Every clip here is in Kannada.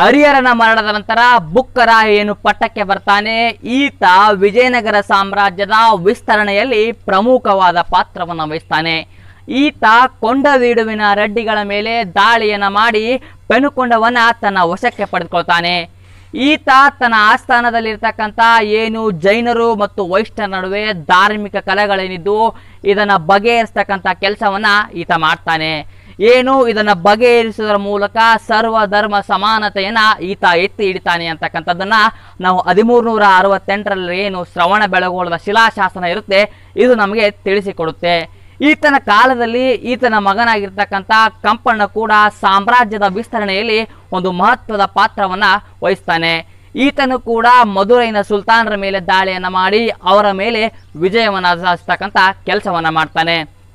ಹರಿಹರನ ಮರಣದ ನಂತರ ಬುಕ್ಕರ ಏನು ಪಟ್ಟಕ್ಕೆ ಬರ್ತಾನೆ ಈತ ವಿಜಯನಗರ ಸಾಮ್ರಾಜ್ಯದ ವಿಸ್ತರಣೆಯಲ್ಲಿ ಪ್ರಮುಖವಾದ ಪಾತ್ರವನ್ನು ವಹಿಸ್ತಾನೆ ಈತ ಕೊಂಡವೀಡುವಿನ ರೆಡ್ಡಿಗಳ ಮೇಲೆ ದಾಳಿಯನ್ನ ಮಾಡಿ ಪೆನುಕೊಂಡವನ್ನ ತನ್ನ ವಶಕ್ಕೆ ಪಡೆದುಕೊಳ್ತಾನೆ ಈತ ತನ್ನ ಆಸ್ಥಾನದಲ್ಲಿರ್ತಕ್ಕಂಥ ಏನು ಜೈನರು ಮತ್ತು ವೈಷ್ಣರ ನಡುವೆ ಧಾರ್ಮಿಕ ಕಲೆಗಳೇನಿದ್ದು ಇದನ್ನ ಬಗೆಹರಿಸ್ತಕ್ಕಂಥ ಕೆಲಸವನ್ನ ಈತ ಮಾಡ್ತಾನೆ ಏನು ಇದನ್ನ ಬಗೆಹರಿಸುವುದರ ಮೂಲಕ ಸರ್ವ ಧರ್ಮ ಸಮಾನತೆಯನ್ನ ಈತ ಎತ್ತಿ ಹಿಡಿತಾನೆ ಅಂತಕ್ಕಂಥದ್ದನ್ನ ನಾವು ಹದಿಮೂರು ನೂರ ಅರವತ್ತೆಂಟರಲ್ಲಿ ಏನು ಶ್ರವಣ ಬೆಳಗೊಳದ ಶಿಲಾಶಾಸನ ಇರುತ್ತೆ ಇದು ನಮಗೆ ತಿಳಿಸಿಕೊಡುತ್ತೆ ಈತನ ಕಾಲದಲ್ಲಿ ಈತನ ಮಗನಾಗಿರ್ತಕ್ಕಂಥ ಕಂಪಣ್ಣ ಕೂಡ ಸಾಮ್ರಾಜ್ಯದ ವಿಸ್ತರಣೆಯಲ್ಲಿ ಒಂದು ಮಹತ್ವದ ಪಾತ್ರವನ್ನ ವಹಿಸ್ತಾನೆ ಈತನು ಕೂಡ ಮಧುರೈನ ಸುಲ್ತಾನರ ಮೇಲೆ ದಾಳಿಯನ್ನ ಮಾಡಿ ಅವರ ಮೇಲೆ ವಿಜಯವನ್ನ ಸಾಧಿಸ್ತಕ್ಕಂಥ ಕೆಲಸವನ್ನ ಮಾಡ್ತಾನೆ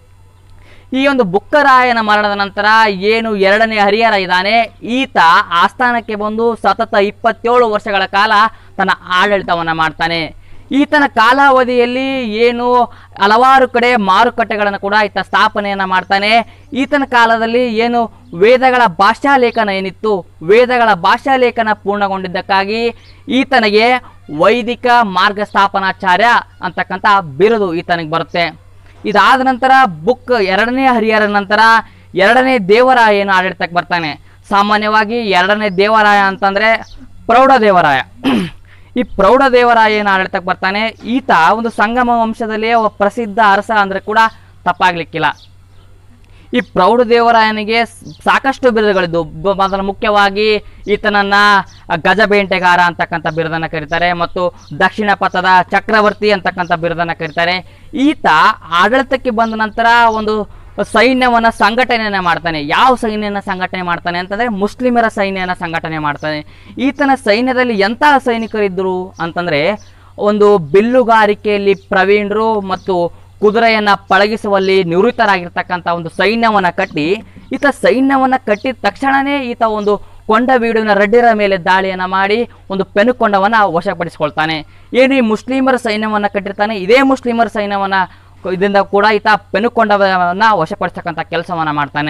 ಈ ಒಂದು ಬುಕ್ಕರಾಯನ ಮರಣದ ನಂತರ ಏನು ಎರಡನೇ ಹರಿಹರ ಇದ್ದಾನೆ ಈತ ಆಸ್ಥಾನಕ್ಕೆ ಬಂದು ಸತತ ಇಪ್ಪತ್ತೇಳು ವರ್ಷಗಳ ಕಾಲ ತನ್ನ ಆಡಳಿತವನ್ನ ಮಾಡ್ತಾನೆ ಈತನ ಕಾಲಾವಧಿಯಲ್ಲಿ ಏನು ಹಲವಾರು ಕಡೆ ಮಾರುಕಟ್ಟೆಗಳನ್ನು ಕೂಡ ಈತ ಸ್ಥಾಪನೆಯನ್ನ ಮಾಡ್ತಾನೆ ಈತನ ಕಾಲದಲ್ಲಿ ಏನು ವೇದಗಳ ಭಾಷಾಲೇಖನ ಏನಿತ್ತು ವೇದಗಳ ಭಾಷಾಲೇಖನ ಪೂರ್ಣಗೊಂಡಿದ್ದಕ್ಕಾಗಿ ಈತನಿಗೆ ವೈದಿಕ ಮಾರ್ಗ ಸ್ಥಾಪನಾಚಾರ್ಯ ಅಂತಕ್ಕಂಥ ಬಿರುದು ಈತನಿಗೆ ಬರುತ್ತೆ ಇದಾದ ನಂತರ ಬುಕ್ ಎರಡನೇ ಹರಿಹರ ನಂತರ ಎರಡನೇ ದೇವರಾಯ ಏನು ಆಡಳಿತಕ್ಕೆ ಬರ್ತಾನೆ ಸಾಮಾನ್ಯವಾಗಿ ಎರಡನೇ ದೇವರಾಯ ಅಂತಂದ್ರೆ ಪ್ರೌಢ ದೇವರಾಯ ಈ ಪ್ರೌಢ ದೇವರಾಯ ಏನು ಆಡಳಿತಕ್ಕೆ ಬರ್ತಾನೆ ಈತ ಒಂದು ಸಂಗಮ ವಂಶದಲ್ಲಿ ಒಬ್ಬ ಪ್ರಸಿದ್ಧ ಅರಸ ಅಂದ್ರೆ ಕೂಡ ತಪ್ಪಾಗ್ಲಿಕ್ಕಿಲ್ಲ ಈ ಪ್ರೌಢ ದೇವರಾಯನಿಗೆ ಸ್- ಸಾಕಷ್ಟು ಬಿರುದುಗಳಿದ್ದು ಬ- ಮೊದಲ ಮುಖ್ಯವಾಗಿ ಈತನನ್ನ ಗಜಬೇಂಟೆಗಾರ ಅಂತಕ್ಕಂಥ ಬಿರುದನ್ನ ಕರೀತಾರೆ ಮತ್ತು ದಕ್ಷಿಣ ಪಥದ ಚಕ್ರವರ್ತಿ ಅಂತಕ್ಕಂಥ ಬಿರುದನ್ನ ಕರೀತಾರೆ ಈತ ಆಡಳಿತಕ್ಕೆ ಬಂದ ನಂತರ ಒಂದು ಸೈನ್ಯವನ್ನ ಸಂಘಟನೆಯನ್ನ ಮಾಡ್ತಾನೆ ಯಾವ ಸೈನ್ಯನ ಸಂಘಟನೆ ಮಾಡ್ತಾನೆ ಅಂತಂದ್ರೆ ಮುಸ್ಲಿಮರ ಸೈನ್ಯನ ಸಂಘಟನೆ ಮಾಡ್ತಾನೆ ಈತನ ಸೈನ್ಯದಲ್ಲಿ ಎಂತಹ ಸೈನಿಕರಿದ್ದರು ಅಂತಂದ್ರೆ ಒಂದು ಬಿಲ್ಲುಗಾರಿಕೆಯಲ್ಲಿ ಪ್ರವೀಣರು ಮತ್ತು ಕುದುರೆಯನ್ನ ಪಳಗಿಸುವಲ್ಲಿ ನಿವೃತ್ತರಾಗಿರ್ತಕ್ಕಂಥ ಒಂದು ಸೈನ್ಯವನ್ನ ಕಟ್ಟಿ ಈತ ಸೈನ್ಯವನ್ನ ಕಟ್ಟಿದ ತಕ್ಷಣನೇ ಈತ ಒಂದು ಕೊಂಡವೀಡಿನ ರೆಡ್ಡಿರ ಮೇಲೆ ದಾಳಿಯನ್ನ ಮಾಡಿ ಒಂದು ಪೆನುಕೊಂಡವನ್ನ ವಶಪಡಿಸಿಕೊಳ್ತಾನೆ ಏನು ಈ ಮುಸ್ಲಿಮರ ಸೈನ್ಯವನ್ನ ಕಟ್ಟಿರ್ತಾನೆ ಇದೇ ಮುಸ್ಲಿಮರ ಸೈನ್ಯವನ್ನ ಇದರಿಂದ ಕೂಡ ಈತ ಪೆನುಕೊಂಡವನ್ನ ವಶಪಡಿಸ್ತಕ್ಕಂಥ ಕೆಲಸವನ್ನ ಮಾಡ್ತಾನೆ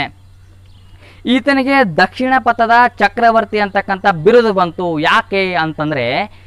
ಈತನಿಗೆ ದಕ್ಷಿಣ ಪಥದ ಚಕ್ರವರ್ತಿ ಅಂತಕ್ಕಂಥ ಬಿರುದು ಬಂತು ಯಾಕೆ ಅಂತಂದ್ರೆ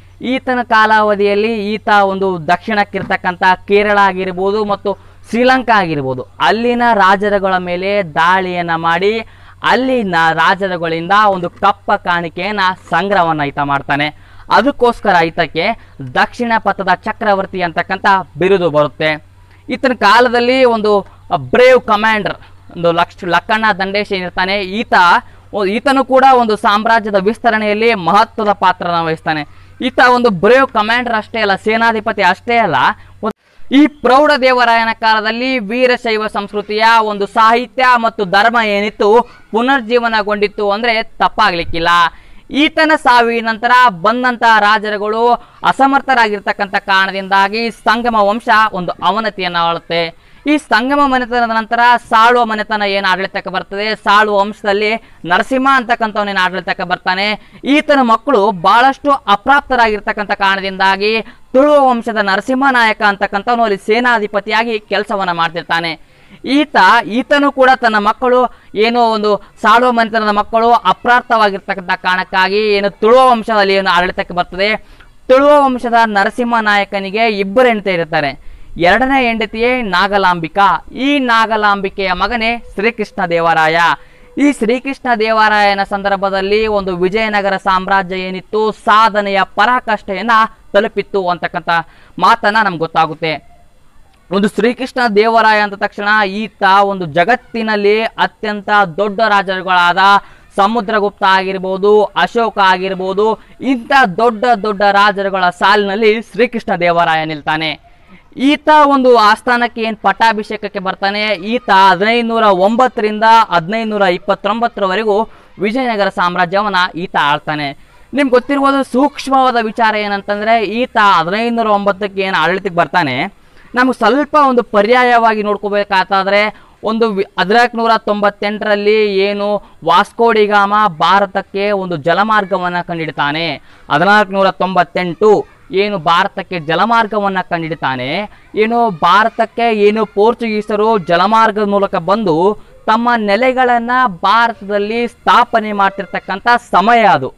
ಈತನ ಕಾಲಾವಧಿಯಲ್ಲಿ ಈತ ಒಂದು ದಕ್ಷಿಣಕ್ಕಿರ್ತಕ್ಕಂಥ ಕೇರಳ ಆಗಿರ್ಬೋದು ಮತ್ತು ಶ್ರೀಲಂಕಾ ಆಗಿರ್ಬೋದು ಅಲ್ಲಿನ ರಾಜರುಗಳ ಮೇಲೆ ದಾಳಿಯನ್ನ ಮಾಡಿ ಅಲ್ಲಿನ ರಾಜರುಗಳಿಂದ ಒಂದು ಕಪ್ಪ ಕಾಣಿಕೆಯನ್ನ ಸಂಗ್ರಹವನ್ನ ಈತ ಮಾಡ್ತಾನೆ ಅದಕ್ಕೋಸ್ಕರ ಈತಕ್ಕೆ ದಕ್ಷಿಣ ಪಥದ ಚಕ್ರವರ್ತಿ ಅಂತಕ್ಕಂಥ ಬಿರುದು ಬರುತ್ತೆ ಈತನ ಕಾಲದಲ್ಲಿ ಒಂದು ಬ್ರೇವ್ ಕಮಾಂಡರ್ ಒಂದು ಲಕ್ಷ ಲಕ್ಕಣ್ಣ ದಂಡೇಶ್ ಏನಿರ್ತಾನೆ ಈತ ಒ- ಈತನು ಕೂಡ ಒಂದು ಸಾಮ್ರಾಜ್ಯದ ವಿಸ್ತರಣೆಯಲ್ಲಿ ಮಹತ್ವದ ಪಾತ್ರನ ವಹಿಸ್ತಾನೆ ಈತ ಒಂದು ಬ್ರೇವ್ ಕಮಾಂಡರ್ ಅಷ್ಟೇ ಅಲ್ಲ ಸೇನಾಧಿಪತಿ ಅಷ್ಟೇ ಅಲ್ಲ ಒಂದು- ಈ ಪ್ರೌಢ ದೇವರಾಯನ ಕಾಲದಲ್ಲಿ ವೀರಶೈವ ಸಂಸ್ಕೃತಿಯ ಒಂದು ಸಾಹಿತ್ಯ ಮತ್ತು ಧರ್ಮ ಏನಿತ್ತು ಪುನರ್ಜೀವನಗೊಂಡಿತ್ತು ಅಂದ್ರೆ ತಪ್ಪಾಗ್ಲಿಕ್ಕಿಲ್ಲ ಈತನ ಸಾವಿನ ನಂತರ ಬಂದಂತಹ ರಾಜರುಗಳು ಅಸಮರ್ಥರಾಗಿರ್ತಕ್ಕಂಥ ಕಾರಣದಿಂದಾಗಿ ಸಂಗಮ ವಂಶ ಒಂದು ಅವನತಿಯನ್ನ ಆಳುತ್ತೆ ಈ ಸಂಗಮ ಮನೆತನದ ನಂತರ ಸಾಳುವ ಮನೆತನ ಏನು ಆಡಳಿತಕ್ಕೆ ಬರ್ತದೆ ಸಾಳುವ ವಂಶದಲ್ಲಿ ನರಸಿಂಹ ಅಂತಕ್ಕಂಥವನೇನು ಆಡಳಿತಕ್ಕೆ ಬರ್ತಾನೆ ಈತನ ಮಕ್ಕಳು ಬಹಳಷ್ಟು ಅಪ್ರಾಪ್ತರಾಗಿರ್ತಕ್ಕಂಥ ಕಾರಣದಿಂದಾಗಿ ತುಳುವ ವಂಶದ ನರಸಿಂಹ ನಾಯಕ ಅಂತಕ್ಕಂಥವನು ಅಲ್ಲಿ ಸೇನಾಧಿಪತಿಯಾಗಿ ಕೆಲಸವನ್ನ ಮಾಡ್ತಿರ್ತಾನೆ ಈತ ಈತನು ಕೂಡ ತನ್ನ ಮಕ್ಕಳು ಏನೋ ಒಂದು ಸಾಳುವ ಮನೆತನದ ಮಕ್ಕಳು ಅಪ್ರಾರ್ಥವಾಗಿರ್ತಕ್ಕಂಥ ಕಾರಣಕ್ಕಾಗಿ ಏನು ತುಳುವ ವಂಶದಲ್ಲಿ ಏನು ಆಡಳಿತಕ್ಕೆ ಬರ್ತದೆ ತುಳುವ ವಂಶದ ನರಸಿಂಹ ನಾಯಕನಿಗೆ ಇಬ್ಬರು ಹೆಂಡತಿ ಇರ್ತಾರೆ ಎರಡನೇ ಹೆಂಡತಿಯೇ ನಾಗಲಾಂಬಿಕಾ ಈ ನಾಗಲಾಂಬಿಕೆಯ ಮಗನೇ ಶ್ರೀಕೃಷ್ಣ ದೇವರಾಯ ಈ ಶ್ರೀಕೃಷ್ಣ ದೇವರಾಯನ ಸಂದರ್ಭದಲ್ಲಿ ಒಂದು ವಿಜಯನಗರ ಸಾಮ್ರಾಜ್ಯ ಏನಿತ್ತು ಸಾಧನೆಯ ಪರಾಕಾಷ್ಠೆಯನ್ನ ತಲುಪಿತ್ತು ಅಂತಕ್ಕಂಥ ಮಾತನ್ನ ನಮ್ಗೆ ಗೊತ್ತಾಗುತ್ತೆ ಒಂದು ಶ್ರೀಕೃಷ್ಣ ದೇವರಾಯ ಅಂದ ತಕ್ಷಣ ಈತ ಒಂದು ಜಗತ್ತಿನಲ್ಲಿ ಅತ್ಯಂತ ದೊಡ್ಡ ರಾಜರುಗಳಾದ ಸಮುದ್ರಗುಪ್ತ ಆಗಿರ್ಬೋದು ಅಶೋಕ ಆಗಿರ್ಬೋದು ಇಂಥ ದೊಡ್ಡ ದೊಡ್ಡ ರಾಜರುಗಳ ಸಾಲಿನಲ್ಲಿ ಶ್ರೀಕೃಷ್ಣ ದೇವರಾಯ ನಿಲ್ತಾನೆ ಈತ ಒಂದು ಆಸ್ಥಾನಕ್ಕೆ ಏನು ಪಟ್ಟಾಭಿಷೇಕಕ್ಕೆ ಬರ್ತಾನೆ ಈತ ಹದಿನೈದುನೂರ ಒಂಬತ್ತರಿಂದ ಹದಿನೈದುನೂರ ಇಪ್ಪತ್ತೊಂಬತ್ತರವರೆಗೂ ವಿಜಯನಗರ ಸಾಮ್ರಾಜ್ಯವನ್ನ ಈತ ಆಳ್ತಾನೆ ನಿಮ್ಗೆ ಗೊತ್ತಿರ್ಬೋದು ಸೂಕ್ಷ್ಮವಾದ ವಿಚಾರ ಏನಂತಂದ್ರೆ ಈತ ಹದಿನೈದುನೂರ ಒಂಬತ್ತಕ್ಕೆ ಏನು ಆಡಳಿತಕ್ಕೆ ಬರ್ತಾನೆ ನಮ್ಗೆ ಸ್ವಲ್ಪ ಒಂದು ಪರ್ಯಾಯವಾಗಿ ನೋಡ್ಕೋಬೇಕಾದ್ರೆ ಒಂದು ಹದಿನಾಲ್ಕು ನೂರ ತೊಂಬತ್ತೆಂಟರಲ್ಲಿ ಏನು ವಾಸ್ಕೋಡಿಗಾಮ ಭಾರತಕ್ಕೆ ಒಂದು ಜಲಮಾರ್ಗವನ್ನು ಕಂಡಿಡ್ತಾನೆ ಹದಿನಾಲ್ಕು ನೂರ ತೊಂಬತ್ತೆಂಟು ಏನು ಭಾರತಕ್ಕೆ ಜಲಮಾರ್ಗವನ್ನು ಕಂಡಿಡ್ತಾನೆ ಏನು ಭಾರತಕ್ಕೆ ಏನು ಪೋರ್ಚುಗೀಸರು ಜಲಮಾರ್ಗದ ಮೂಲಕ ಬಂದು ತಮ್ಮ ನೆಲೆಗಳನ್ನು ಭಾರತದಲ್ಲಿ ಸ್ಥಾಪನೆ ಮಾಡ್ತಿರ್ತಕ್ಕಂಥ ಸಮಯ ಅದು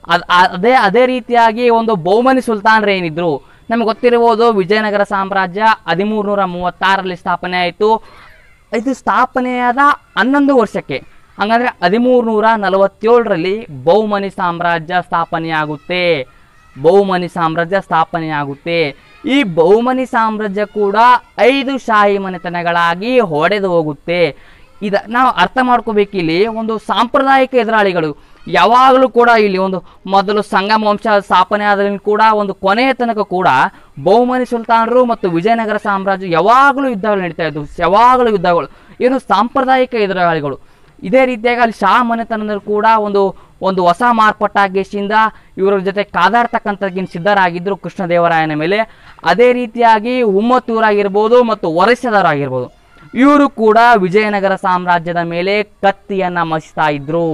ಅದ್ ಆ- ಅದೇ ಅದೇ ರೀತಿಯಾಗಿ ಒಂದು ಬಹುಮನಿ ಸುಲ್ತಾನರು ಏನಿದ್ರು ನಮ್ಗೆ ಗೊತ್ತಿರಬಹುದು ವಿಜಯನಗರ ಸಾಮ್ರಾಜ್ಯ ಹದಿಮೂರ್ನೂರ ಮೂವತ್ತಾರರಲ್ಲಿ ಸ್ಥಾಪನೆ ಆಯಿತು ಇದು ಸ್ಥಾಪನೆಯಾದ ಹನ್ನೊಂದು ವರ್ಷಕ್ಕೆ ಹಂಗಂದ್ರೆ ಹದಿಮೂರ್ನೂರ ನಲವತ್ತೇಳರಲ್ಲಿ ಬಹುಮನಿ ಸಾಮ್ರಾಜ್ಯ ಸ್ಥಾಪನೆಯಾಗುತ್ತೆ ಬಹುಮನಿ ಸಾಮ್ರಾಜ್ಯ ಸ್ಥಾಪನೆಯಾಗುತ್ತೆ ಈ ಬಹುಮನಿ ಸಾಮ್ರಾಜ್ಯ ಕೂಡ ಐದು ಶಾಹಿ ಮನೆತನಗಳಾಗಿ ಹೊಡೆದು ಹೋಗುತ್ತೆ ಇದ ನಾವು ಅರ್ಥ ಮಾಡ್ಕೋಬೇಕು ಇಲ್ಲಿ ಒಂದು ಸಾಂಪ್ರದಾಯಿಕ ಎದುರಾಳಿಗಳು ಯಾವಾಗಲೂ ಕೂಡ ಇಲ್ಲಿ ಒಂದು ಮೊದಲು ಸಂಗಮ ವಂಶ ಸ್ಥಾಪನೆ ಆದ್ರಿಂದ ಕೂಡ ಒಂದು ಕೊನೆಯ ತನಕ ಕೂಡ ಬಹುಮನಿ ಸುಲ್ತಾನರು ಮತ್ತು ವಿಜಯನಗರ ಸಾಮ್ರಾಜ್ಯ ಯಾವಾಗಲೂ ಯುದ್ಧಗಳು ನಡೀತಾ ಇದ್ವು ಯಾವಾಗಲೂ ಯುದ್ಧಗಳು ಏನು ಸಾಂಪ್ರದಾಯಿಕ ಎದುರಾಳಿಗಳು ಇದೇ ರೀತಿಯಾಗಿ ಅಲ್ಲಿ ಶಾ ಮನೆತನದಲ್ಲಿ ಕೂಡ ಒಂದು ಒಂದು ಹೊಸ ಮಾರ್ಪಟ್ಟಾಗೇಶಿಂದ ಇವರ ಜೊತೆ ಕಾದಾಡ್ತಕ್ಕಂಥದ್ಗಿನ ಸಿದ್ಧರಾಗಿದ್ದರು ಕೃಷ್ಣದೇವರಾಯನ ಮೇಲೆ ಅದೇ ರೀತಿಯಾಗಿ ಉಮ್ಮತ್ತೂರಾಗಿರ್ಬೋದು ಮತ್ತು ಒರೆಸದವರಾಗಿರ್ಬೋದು ಇವರು ಕೂಡ ವಿಜಯನಗರ ಸಾಮ್ರಾಜ್ಯದ ಮೇಲೆ ಕತ್ತಿಯನ್ನ ಮಸಿತಾ ಇದ್ರು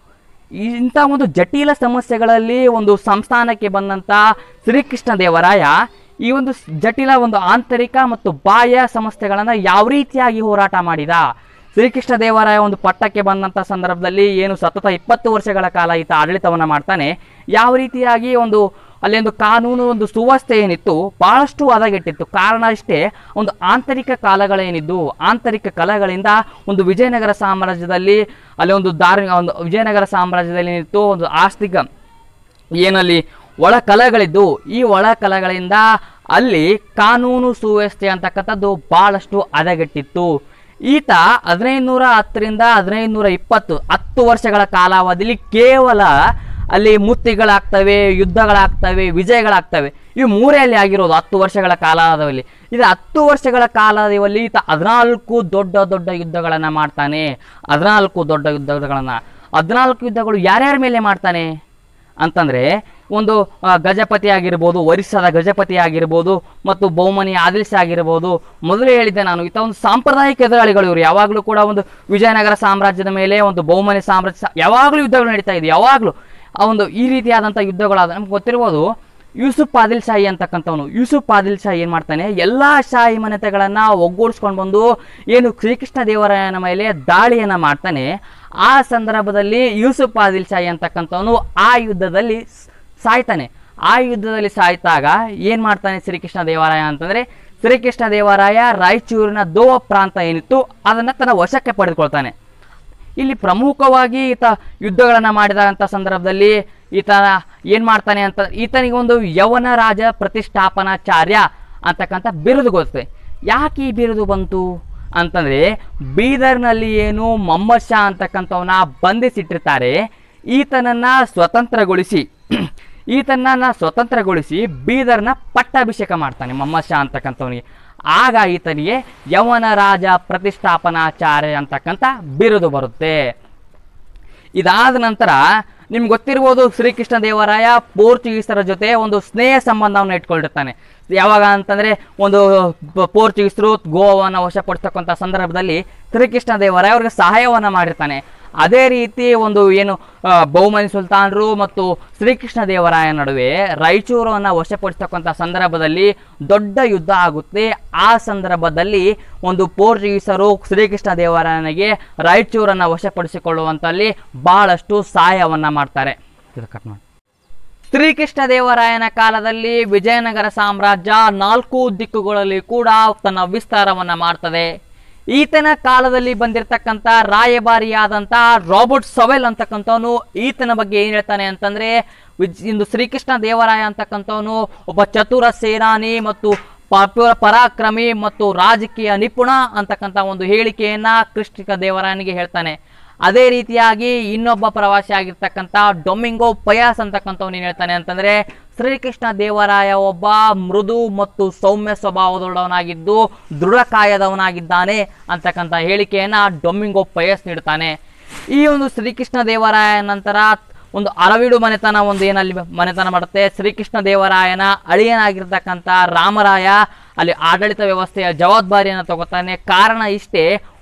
ಇಂಥ ಒಂದು ಜಟಿಲ ಸಮಸ್ಯೆಗಳಲ್ಲಿ ಒಂದು ಸಂಸ್ಥಾನಕ್ಕೆ ಬಂದಂಥ ಶ್ರೀಕೃಷ್ಣ ದೇವರಾಯ ಈ ಒಂದು ಸ್- ಜಟಿಲ ಒಂದು ಆಂತರಿಕ ಮತ್ತು ಬಾಹ್ಯ ಸಮಸ್ಯೆಗಳನ್ನು ಯಾವ ರೀತಿಯಾಗಿ ಹೋರಾಟ ಮಾಡಿದ ಶ್ರೀಕೃಷ್ಣ ದೇವರಾಯ ಒಂದು ಪಟ್ಟಕ್ಕೆ ಬಂದಂಥ ಸಂದರ್ಭದಲ್ಲಿ ಏನು ಸತತ ಇಪ್ಪತ್ತು ವರ್ಷಗಳ ಕಾಲ ಈತ ಆಡಳಿತವನ್ನು ಮಾಡ್ತಾನೆ ಯಾವ ರೀತಿಯಾಗಿ ಒಂದು ಅಲ್ಲಿ ಒಂದು ಕಾನೂನು ಒಂದು ಸುವ್ಯವಸ್ಥೆ ಏನಿತ್ತು ಬಹಳಷ್ಟು ಹದಗೆಟ್ಟಿತ್ತು ಕಾರಣ ಅಷ್ಟೇ ಒಂದು ಆಂತರಿಕ ಕಾಲಗಳೇನಿದ್ದು ಆಂತರಿಕ ಕಲೆಗಳಿಂದ ಒಂದು ವಿಜಯನಗರ ಸಾಮ್ರಾಜ್ಯದಲ್ಲಿ ಅಲ್ಲಿ ಒಂದು ಧಾರ್ಮಿಕ ಒಂದು ವಿಜಯನಗರ ಸಾಮ್ರಾಜ್ಯದಲ್ಲಿ ಏನಿತ್ತು ಒಂದು ಆಸ್ತಿಕ ಏನಲ್ಲಿ ಒಳ ಕಲೆಗಳಿದ್ದು ಈ ಒಳ ಕಲೆಗಳಿಂದ ಅಲ್ಲಿ ಕಾನೂನು ಸುವ್ಯವಸ್ಥೆ ಅಂತಕ್ಕಂಥದ್ದು ಬಹಳಷ್ಟು ಹದಗೆಟ್ಟಿತ್ತು ಈತ ಹದಿನೈದುನೂರ ಹತ್ತರಿಂದ ಹದಿನೈದುನೂರ ಇಪ್ಪತ್ತು ಹತ್ತು ವರ್ಷಗಳ ಕಾಲಾವಧಿಯಲ್ಲಿ ಕೇವಲ ಅಲ್ಲಿ ಮುತ್ತಿಗಳಾಗ್ತವೆ ಯುದ್ಧಗಳಾಗ್ತವೆ ವಿಜಯಗಳಾಗ್ತವೆ ಇವು ಮೂರೇ ಅಲ್ಲಿ ಆಗಿರೋದು ಹತ್ತು ವರ್ಷಗಳ ಕಾಲಾವಧಿಯಲ್ಲಿ ಇದು ಹತ್ತು ವರ್ಷಗಳ ಕಾಲಾವಧಿಯಲ್ಲಿ ಈತ ಹದಿನಾಲ್ಕು ದೊಡ್ಡ ದೊಡ್ಡ ಯುದ್ಧಗಳನ್ನು ಮಾಡ್ತಾನೆ ಹದಿನಾಲ್ಕು ದೊಡ್ಡ ಯುದ್ಧಗಳನ್ನು ಹದಿನಾಲ್ಕು ಯುದ್ಧಗಳು ಯಾರ್ಯಾರ ಮೇಲೆ ಮಾಡ್ತಾನೆ ಅಂತಂದರೆ ಒಂದು ಆ, ಗಜಪತಿ ಆಗಿರ್ಬೋದು ಒರಿಸ್ಸಾದ ಗಜಪತಿ ಆಗಿರ್ಬೋದು ಮತ್ತು ಬಹುಮನಿ ಆದಿಲ್ಸ ಆಗಿರ್ಬೋದು ಮೊದಲೇ ಹೇಳಿದ್ದೆ ನಾನು ಈತ ಒಂದು ಸಾಂಪ್ರದಾಯಿಕ ಎದುರಾಳಿಗಳು ಇವರು ಯಾವಾಗಲೂ ಕೂಡ ಒಂದು ವಿಜಯನಗರ ಸಾಮ್ರಾಜ್ಯದ ಮೇಲೆ ಒಂದು ಬಹುಮನಿ ಸಾಮ್ರಾಜ್ಯ ಸಾ- ಯಾವಾಗಲೂ ಯುದ್ಧಗಳು ನಡೀತಾ ಇದೆ ಯಾವಾಗಲೂ ಆ ಒಂದು ಈ ರೀತಿಯಾದಂಥ ಯುದ್ಧಗಳಾದ ನಮ್ಗೆ ಗೊತ್ತಿರ್ಬೋದು ಯೂಸುಫ್ ಆದಿಲ್ ಶಾಹಿ ಅಂತಕ್ಕಂಥವನು ಯೂಸುಫ್ ಆದಿಲ್ ಶಾಹಿ ಏನು ಮಾಡ್ತಾನೆ ಎಲ್ಲ ಶಾಹಿ ಮನೆತಗಳನ್ನು ಒಗ್ಗೂಡಿಸ್ಕೊಂಡು ಬಂದು ಏನು ಶ್ರೀಕೃಷ್ಣ ದೇವರಾಯನ ಮೇಲೆ ದಾಳಿಯನ್ನು ಮಾಡ್ತಾನೆ ಆ ಸಂದರ್ಭದಲ್ಲಿ ಯೂಸುಫ್ ಆದಿಲ್ ಶಾಹಿ ಅಂತಕ್ಕಂಥವನು ಆ ಯುದ್ಧದಲ್ಲಿ ಸ್- ಸಾಯ್ತಾನೆ ಆ ಯುದ್ಧದಲ್ಲಿ ಸಾಯ್ತಾಗ ಏನು ಮಾಡ್ತಾನೆ ಶ್ರೀಕೃಷ್ಣ ದೇವರಾಯ ಅಂತಂದರೆ ಶ್ರೀಕೃಷ್ಣ ದೇವರಾಯ ರಾಯಚೂರಿನ ದೋವ ಪ್ರಾಂತ ಏನಿತ್ತು ಅದನ್ನು ತನ್ನ ವಶಕ್ಕೆ ಪಡೆದುಕೊಳ್ತಾನೆ ಇಲ್ಲಿ ಪ್ರಮುಖವಾಗಿ ಈತ ಯುದ್ಧಗಳನ್ನು ಮಾಡಿದಂಥ ಸಂದರ್ಭದಲ್ಲಿ ಈತ ಏನು ಮಾಡ್ತಾನೆ ಅಂತ ಈತನಿಗೆ ಒಂದು ಯವನ ರಾಜ ಪ್ರತಿಷ್ಠಾಪನಾಚಾರ್ಯ ಅಂತಕ್ಕಂಥ ಬಿರುದು ಗೊತ್ತೆ ಯಾಕೆ ಈ ಬಿರುದು ಬಂತು ಅಂತಂದರೆ ಬೀದರ್ನಲ್ಲಿ ಏನು ಮೊಹಮ್ಮದ್ ಶಾ ಅಂತಕ್ಕಂಥವನ್ನ ಬಂಧಿಸಿಟ್ಟಿರ್ತಾರೆ ಈತನನ್ನು ಸ್ವತಂತ್ರಗೊಳಿಸಿ ಈತನನ್ನ ಸ್ವತಂತ್ರಗೊಳಿಸಿ ಬೀದರ್ನ ಪಟ್ಟಾಭಿಷೇಕ ಮಾಡ್ತಾನೆ ಮೊಹಮ್ಮದ್ ಶಾ ಅಂತಕ್ಕಂಥವನಿಗೆ ಆಗ ಈತನಿಗೆ ಯವನ ರಾಜ ಪ್ರತಿಷ್ಠಾಪನಾಚಾರ್ಯ ಅಂತಕ್ಕಂಥ ಬಿರುದು ಬರುತ್ತೆ ಇದಾದ ನಂತರ ನಿಮ್ಗೆ ಗೊತ್ತಿರ್ಬೋದು ಶ್ರೀಕೃಷ್ಣ ದೇವರಾಯ ಪೋರ್ಚುಗೀಸರ ಜೊತೆ ಒಂದು ಸ್ನೇಹ ಸಂಬಂಧವನ್ನು ಇಟ್ಕೊಂಡಿರ್ತಾನೆ ಯಾವಾಗ ಅಂತಂದರೆ ಒಂದು ಪ- ಪೋರ್ಚುಗೀಸರು ಗೋವಾವನ್ನು ವಶಪಡಿಸ್ತಕ್ಕಂಥ ಸಂದರ್ಭದಲ್ಲಿ ಶ್ರೀಕೃಷ್ಣ ದೇವರಾಯ ಅವ್ರಿಗೆ ಸಹಾಯವನ್ನು ಮಾಡಿರ್ತಾನೆ ಅದೇ ರೀತಿ ಒಂದು ಏನು ಆ, ಬಹುಮನಿ ಸುಲ್ತಾನರು ಮತ್ತು ಶ್ರೀಕೃಷ್ಣ ದೇವರಾಯ ನಡುವೆ ರಾಯಚೂರನ್ನು ವಶಪಡಿಸ್ತಕ್ಕಂಥ ಸಂದರ್ಭದಲ್ಲಿ ದೊಡ್ಡ ಯುದ್ಧ ಆಗುತ್ತೆ ಆ ಸಂದರ್ಭದಲ್ಲಿ ಒಂದು ಪೋರ್ಚುಗೀಸರು ಶ್ರೀಕೃಷ್ಣ ದೇವರಾಯನಿಗೆ ರಾಯಚೂರನ್ನು ವಶಪಡಿಸಿಕೊಳ್ಳುವಂತಲ್ಲಿ ಬಹಳಷ್ಟು ಸಹಾಯವನ್ನು ಮಾಡ್ತಾರೆ ಇದು ಕಟ್ ಮಾಡಿ ಶ್ರೀಕೃಷ್ಣ ದೇವರಾಯನ ಕಾಲದಲ್ಲಿ ವಿಜಯನಗರ ಸಾಮ್ರಾಜ್ಯ ನಾಲ್ಕು ದಿಕ್ಕುಗಳಲ್ಲಿ ಕೂಡ ತನ್ನ ವಿಸ್ತಾರವನ್ನ ಮಾಡ್ತದೆ ಈತನ ಕಾಲದಲ್ಲಿ ಬಂದಿರತಕ್ಕಂಥ ರಾಯಭಾರಿಯಾದಂಥ ರಾಬರ್ಟ್ ಸವೆಲ್ ಅಂತಕ್ಕಂಥವನು ಈತನ ಬಗ್ಗೆ ಏನು ಹೇಳ್ತಾನೆ ಅಂತಂದ್ರೆ ವಿಜ್ ಇಂದು ಶ್ರೀಕೃಷ್ಣ ದೇವರಾಯ ಅಂತಕ್ಕಂಥವನು ಒಬ್ಬ ಚತುರ ಸೇನಾನಿ ಮತ್ತು ಪ- ಪರಾಕ್ರಮಿ ಮತ್ತು ರಾಜಕೀಯ ನಿಪುಣ ಅಂತಕ್ಕಂಥ ಒಂದು ಹೇಳಿಕೆಯನ್ನ ಕೃಷ್ಣ ದೇವರಾಯನಿಗೆ ಹೇಳ್ತಾನೆ ಅದೇ ರೀತಿಯಾಗಿ ಇನ್ನೊಬ್ಬ ಪ್ರವಾಸಿ ಆಗಿರ್ತಕ್ಕಂಥ ಡೊಮಿಂಗೋ ಪಯಾಸ್ ಅಂತಕ್ಕಂಥವ್ನು ಏನು ಹೇಳ್ತಾನೆ ಅಂತಂದ್ರೆ ಶ್ರೀಕೃಷ್ಣ ದೇವರಾಯ ಒಬ್ಬ ಮೃದು ಮತ್ತು ಸೌಮ್ಯ ಸ್ವಭಾವದವನಾಗಿದ್ದು ದೃಢಕಾಯದವನಾಗಿದ್ದಾನೆ ಅಂತಕ್ಕಂಥ ಹೇಳಿಕೆಯನ್ನ ಡೊಮಿಂಗೋ ಪಯಸ್ ನೀಡ್ತಾನೆ ಈ ಒಂದು ಶ್ರೀಕೃಷ್ಣ ದೇವರಾಯ ನಂತರ ಒಂದು ಅರವಿಡು ಮನೆತನ ಒಂದು ಏನಲ್ಲಿ ಮನೆತನ ಮಾಡುತ್ತೆ ಶ್ರೀಕೃಷ್ಣ ದೇವರಾಯನ ಅಳಿಯನಾಗಿರ್ತಕ್ಕಂಥ ರಾಮರಾಯ ಅಲ್ಲಿ ಆಡಳಿತ ವ್ಯವಸ್ಥೆಯ ಜವಾಬ್ದಾರಿಯನ್ನು ತಗೋತಾನೆ ಕಾರಣ ಇಷ್ಟೇ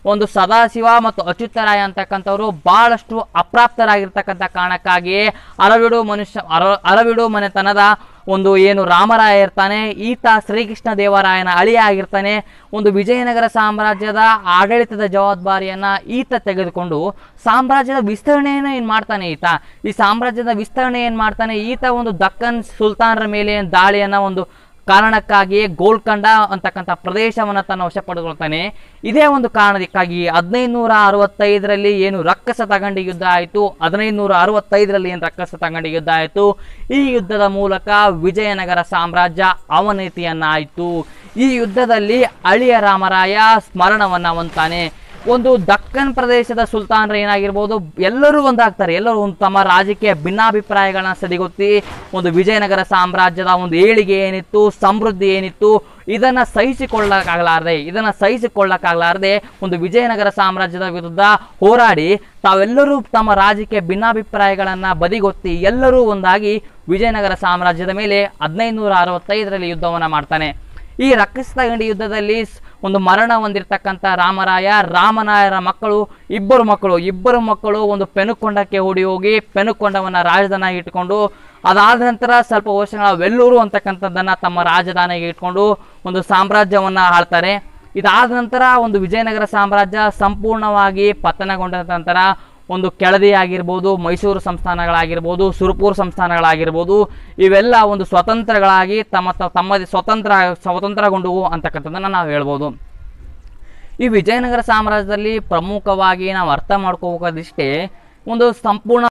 ಒಂದು ಸದಾಶಿವ ಮತ್ತು ಅಚ್ಯುತರಾಯ ಅಂತಕ್ಕಂಥವ್ರು ಬಹಳಷ್ಟು ಅಪ್ರಾಪ್ತರಾಗಿರ್ತಕ್ಕಂಥ ಕಾರಣಕ್ಕಾಗಿ ಅರವಿಡು ಮನುಷ್ಯ ಅರ ಅರವಿಡು ಮನೆತನದ ಒಂದು ಏನು ರಾಮರಾಯ ಇರ್ತಾನೆ ಈತ ಶ್ರೀಕೃಷ್ಣ ದೇವರಾಯನ ಅಳಿಯ ಆಗಿರ್ತಾನೆ ಒಂದು ವಿಜಯನಗರ ಸಾಮ್ರಾಜ್ಯದ ಆಡಳಿತದ ಜವಾಬ್ದಾರಿಯನ್ನ ಈತ ತೆಗೆದುಕೊಂಡು ಸಾಮ್ರಾಜ್ಯದ ವಿಸ್ತರಣೆಯನ್ನು ಏನು ಮಾಡ್ತಾನೆ ಈತ ಈ ಸಾಮ್ರಾಜ್ಯದ ವಿಸ್ತರಣೆ ಏನು ಮಾಡ್ತಾನೆ ಈತ ಒಂದು ದಕ್ಕನ್ ಸುಲ್ತಾನರ ಮೇಲೆ ದಾಳಿಯನ್ನ ಒಂದು ಕಾರಣಕ್ಕಾಗಿ ಗೋಲ್ಕಂಡ ಅಂತಕ್ಕಂಥ ಪ್ರದೇಶವನ್ನು ತನ್ನ ವಶಪಡಿಕೊಳ್ತಾನೆ ಇದೇ ಒಂದು ಕಾರಣಕ್ಕಾಗಿ ಹದಿನೈದುನೂರ ಅರವತ್ತೈದರಲ್ಲಿ ಏನು ರಕ್ಕಸ ತಗಂಡಿ ಯುದ್ಧ ಆಯಿತು ಹದಿನೈದುನೂರ ಅರವತ್ತೈದರಲ್ಲಿ ಏನು ರಕ್ಕಸ ತಗಂಡಿ ಯುದ್ಧ ಆಯಿತು ಈ ಯುದ್ಧದ ಮೂಲಕ ವಿಜಯನಗರ ಸಾಮ್ರಾಜ್ಯ ಅವನತಿಯನ್ನಾಯಿತು ಈ ಯುದ್ಧದಲ್ಲಿ ಅಳಿಯ ರಾಮರಾಯ ಸ್ಮರಣವನ್ನ ಹೊಂತಾನೆ ಒಂದು ದಕ್ಕನ್ ಪ್ರದೇಶದ ಸುಲ್ತಾನರು ಏನಾಗಿರ್ಬೋದು ಎಲ್ಲರೂ ಒಂದಾಗ್ತಾರೆ ಎಲ್ಲರೂ ಒಂದು ತಮ್ಮ ರಾಜಕೀಯ ಭಿನ್ನಾಭಿಪ್ರಾಯಗಳನ್ನ ಸದಿಗೊತ್ತಿ ಒಂದು ವಿಜಯನಗರ ಸಾಮ್ರಾಜ್ಯದ ಒಂದು ಏಳಿಗೆ ಏನಿತ್ತು ಸಮೃದ್ಧಿ ಏನಿತ್ತು ಇದನ್ನ ಸಹಿಸಿಕೊಳ್ಳಕ್ಕಾಗಲಾರದೆ ಇದನ್ನ ಸಹಿಸಿಕೊಳ್ಳಕ್ಕಾಗಲಾರದೆ ಒಂದು ವಿಜಯನಗರ ಸಾಮ್ರಾಜ್ಯದ ವಿರುದ್ಧ ಹೋರಾಡಿ ತಾವೆಲ್ಲರೂ ತಮ್ಮ ರಾಜಕೀಯ ಭಿನ್ನಾಭಿಪ್ರಾಯಗಳನ್ನ ಬದಿಗೊತ್ತಿ ಎಲ್ಲರೂ ಒಂದಾಗಿ ವಿಜಯನಗರ ಸಾಮ್ರಾಜ್ಯದ ಮೇಲೆ ಹದಿನೈದುನೂರ ಅರವತ್ತೈದರಲ್ಲಿ ಯುದ್ಧವನ್ನ ಮಾಡ್ತಾನೆ ಈ ರಕ್ಕಸತಗಂಡಿ ಯುದ್ಧದಲ್ಲಿ ಸ್- ಒಂದು ಮರಣ ಹೊಂದಿರತಕ್ಕಂಥ ರಾಮರಾಯ ರಾಮನಾಯರ ಮಕ್ಕಳು ಇಬ್ಬರು ಮಕ್ಕಳು ಇಬ್ಬರು ಮಕ್ಕಳು ಒಂದು ಪೆನುಕೊಂಡಕ್ಕೆ ಓಡಿ ಹೋಗಿ ಪೆನುಕೊಂಡವನ್ನ ರಾಜಧಾನಿಯಾಗಿ ಇಟ್ಕೊಂಡು ಅದಾದ ನಂತರ ಸ್ವಲ್ಪ ವರ್ಷಗಳ ವೆಲ್ಲೂರು ಅಂತಕ್ಕಂಥದ್ದನ್ನ ತಮ್ಮ ರಾಜಧಾನಿಗೆ ಇಟ್ಕೊಂಡು ಒಂದು ಸಾಮ್ರಾಜ್ಯವನ್ನ ಆಳ್ತಾರೆ ಇದಾದ ನಂತರ ಒಂದು ವಿಜಯನಗರ ಸಾಮ್ರಾಜ್ಯ ಸಂಪೂರ್ಣವಾಗಿ ಪತನಗೊಂಡ ನಂತರ ಒಂದು ಕೆಳದಿ ಆಗಿರ್ಬೋದು ಮೈಸೂರು ಸಂಸ್ಥಾನಗಳಾಗಿರ್ಬೋದು ಸುರಪುರ ಸಂಸ್ಥಾನಗಳಾಗಿರ್ಬೋದು ಇವೆಲ್ಲ ಒಂದು ಸ್ವತಂತ್ರಗಳಾಗಿ ತಮ್ಮ ತ- ತಮ್ಮದೇ ಸ್ವತಂತ್ರ ಸ್ವತಂತ್ರಗೊಂಡವು ಅಂತಕ್ಕಂಥದ್ದನ್ನು ನಾವು ಹೇಳ್ಬೋದು ಈ ವಿಜಯನಗರ ಸಾಮ್ರಾಜ್ಯದಲ್ಲಿ ಪ್ರಮುಖವಾಗಿ ನಾವು ಅರ್ಥ ಮಾಡ್ಕೋಬೇಕಾದಿಷ್ಟೇ ಒಂದು ಸಂಪೂರ್ಣ